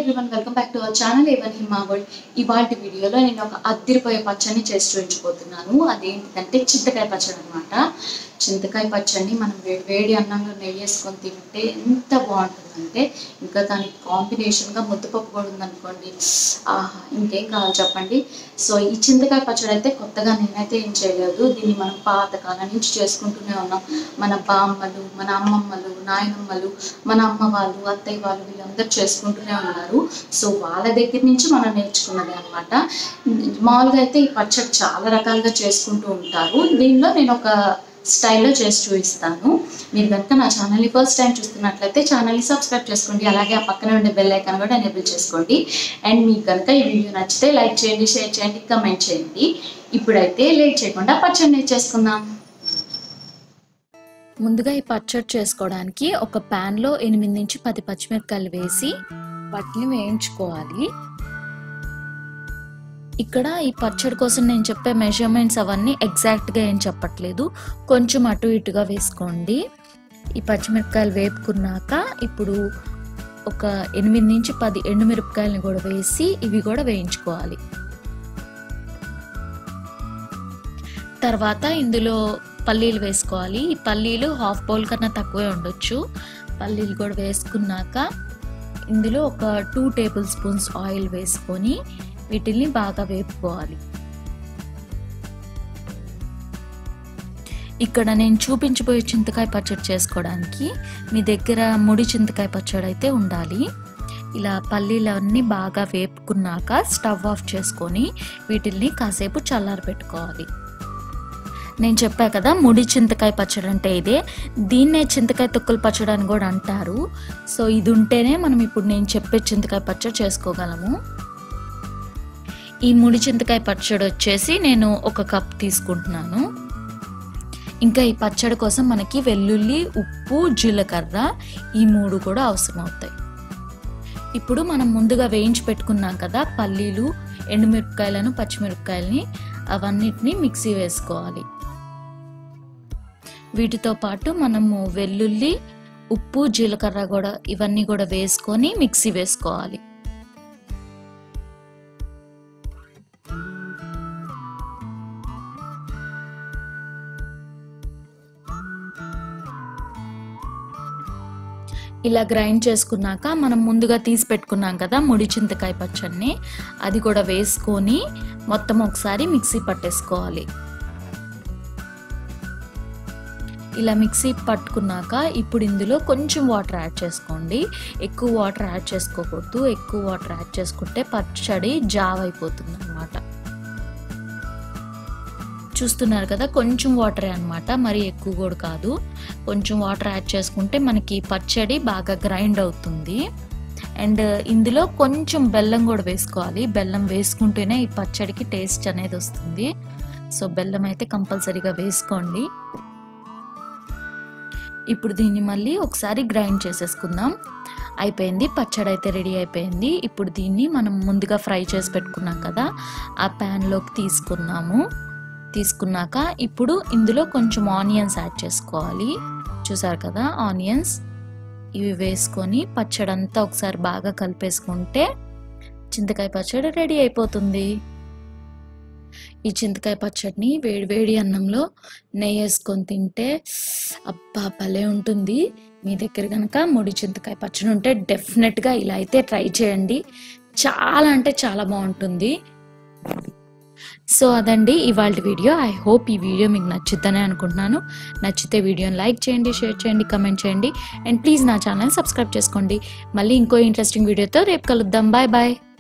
everyone welcome back to our channel A one Hima world ఇవాళ వీడియోలో నేను ఒక అద్దరిపోయే పచ్చడిని చేసి చూపించబోతున్నాను అదేంటిదంటే చింతకాయ పచ్చడి అనమాట చింతకాయ పచ్చడిని మనం వేడి వేడి అన్నంలో నెయ్యి వేసుకొని తింటే ఎంత బాగుంటుందంటే ఇంకా దానికి కాంబినేషన్గా ముద్దపప్పు కూడా ఉందనుకోండి ఆహా ఇంకేం కావాలి చెప్పండి సో ఈ చింతకాయ పచ్చడి అయితే కొత్తగా నేనైతే ఏం చేయలేదు దీన్ని మనం పాతకాలం నుంచి చేసుకుంటూనే ఉన్నాం మన బామ్మలు మన అమ్మమ్మలు నాయనమ్మలు మన అమ్మ వాళ్ళు అత్తయ్య వాళ్ళు వీళ్ళందరూ చేసుకుంటూనే ఉన్నారు సో వాళ్ళ దగ్గర నుంచి మనం నేర్చుకున్నది అనమాట మామూలుగా అయితే ఈ పచ్చడి చాలా రకాలుగా చేసుకుంటూ ఉంటారు దీనిలో నేను ఒక స్టైల్లో చేసి చూపిస్తాను మీరు కనుక నా ఛానల్ని ఫస్ట్ టైం చూస్తున్నట్లయితే ఛానల్ని సబ్స్క్రైబ్ చేసుకోండి అలాగే ఆ పక్కనే ఉండే బెల్ ఐకాన్ కూడా ఎనేబుల్ చేసుకోండి అండ్ మీకు కనుక ఈ వీడియో నచ్చితే లైక్ చేయండి షేర్ చేయండి కమెంట్ చేయండి ఇప్పుడైతే లేట్ చేయకుండా పచ్చడి చేసుకుందాం ముందుగా ఈ పచ్చడి చేసుకోవడానికి ఒక ప్యాన్లో ఎనిమిది నుంచి పది పచ్చిమిరపకాయలు వేసి వాటిని వేయించుకోవాలి ఇక్కడ ఈ పచ్చడి కోసం నేను చెప్పే మెజర్మెంట్స్ అవన్నీ ఎగ్జాక్ట్గా ఏం చెప్పట్లేదు కొంచెం అటు ఇటుగా వేసుకోండి ఈ పచ్చిమిరపకాయలు వేపుకున్నాక ఇప్పుడు ఒక ఎనిమిది నుంచి పది ఎండుమిరపకాయలని కూడా వేసి ఇవి కూడా వేయించుకోవాలి తర్వాత ఇందులో పల్లీలు వేసుకోవాలి ఈ పల్లీలు హాఫ్ బౌల్ కన్నా తక్కువే ఉండొచ్చు పల్లీలు కూడా వేసుకున్నాక ఇందులో ఒక టూ టేబుల్ స్పూన్స్ ఆయిల్ వేసుకొని వీటిల్ని బాగా వేపుకోవాలి ఇక్కడ నేను చూపించబోయే చింతకాయ పచ్చడి చేసుకోవడానికి మీ దగ్గర ముడి చింతకాయ పచ్చడి అయితే ఉండాలి ఇలా పల్లీలన్నీ బాగా వేపుకున్నాక స్టవ్ ఆఫ్ చేసుకొని వీటిల్ని కాసేపు చల్లారి పెట్టుకోవాలి నేను చెప్పా కదా ముడి చింతకాయ పచ్చడి అంటే ఇదే దీన్నే చింతకాయ తొక్కులు పచ్చడి అని కూడా అంటారు సో ఇది ఉంటేనే మనం ఇప్పుడు నేను చెప్పే చింతకాయ పచ్చడి చేసుకోగలము ఈ ముడి చింతకాయ పచ్చడి వచ్చేసి నేను ఒక కప్ తీసుకుంటున్నాను ఇంకా ఈ పచ్చడి కోసం మనకి వెల్లుల్లి ఉప్పు జీలకర్ర ఈ మూడు కూడా అవసరం అవుతాయి ఇప్పుడు మనం ముందుగా వేయించి పెట్టుకున్నాం కదా పల్లీలు ఎండుమిరపకాయలను పచ్చిమిరపకాయలని అవన్నిటిని మిక్సీ వేసుకోవాలి వీటితో పాటు మనము వెల్లుల్లి ఉప్పు జీలకర్ర కూడా ఇవన్నీ కూడా వేసుకొని మిక్సీ వేసుకోవాలి ఇలా గ్రైండ్ చేసుకున్నాక మనం ముందుగా తీసి పెట్టుకున్నాం కదా ముడి చింతకాయ పచ్చడిని అది కూడా వేసుకొని మొత్తం ఒకసారి మిక్సీ పట్టేసుకోవాలి ఇలా మిక్సీ పట్టుకున్నాక ఇప్పుడు ఇందులో కొంచెం వాటర్ యాడ్ చేసుకోండి ఎక్కువ వాటర్ యాడ్ చేసుకోకూడదు ఎక్కువ వాటర్ యాడ్ చేసుకుంటే పచ్చడి జావ్ అయిపోతుంది అనమాట చూస్తున్నారు కదా కొంచెం వాటరే అనమాట మరి ఎక్కువ కూడా కాదు కొంచెం వాటర్ యాడ్ చేసుకుంటే మనకి పచ్చడి బాగా గ్రైండ్ అవుతుంది అండ్ ఇందులో కొంచెం బెల్లం కూడా వేసుకోవాలి బెల్లం వేసుకుంటేనే ఈ పచ్చడికి టేస్ట్ అనేది వస్తుంది సో బెల్లం అయితే కంపల్సరీగా వేసుకోండి ఇప్పుడు దీన్ని మళ్ళీ ఒకసారి గ్రైండ్ చేసేసుకుందాం అయిపోయింది పచ్చడి అయితే రెడీ అయిపోయింది ఇప్పుడు దీన్ని మనం ముందుగా ఫ్రై చేసి పెట్టుకున్నాం కదా ఆ ప్యాన్లోకి తీసుకున్నాము తీసుకున్నాక ఇప్పుడు ఇందులో కొంచెం ఆనియన్స్ యాడ్ చేసుకోవాలి చూసారు కదా ఆనియన్స్ ఇవి వేసుకొని పచ్చడి అంతా ఒకసారి బాగా కలిపేసుకుంటే చింతకాయ పచ్చడి రెడీ అయిపోతుంది ఈ చింతకాయ పచ్చడిని వేడి వేడి అన్నంలో నెయ్యి వేసుకొని తింటే అబ్బా భలే ఉంటుంది మీ దగ్గర కనుక ముడి చింతకాయ పచ్చడి ఉంటే డెఫినెట్గా ఇలా అయితే ట్రై చేయండి చాలా అంటే చాలా బాగుంటుంది సో అదండి ఇవాళ వీడియో ఐ హోప్ ఈ వీడియో మీకు నచ్చుద్దని అనుకుంటున్నాను నచ్చితే వీడియోని లైక్ చేయండి షేర్ చేయండి కమెంట్ చేయండి అండ్ ప్లీజ్ నా ఛానల్ సబ్స్క్రైబ్ చేసుకోండి మళ్ళీ ఇంకో ఇంట్రెస్టింగ్ వీడియోతో రేపు కలుద్దాం బాయ్ బాయ్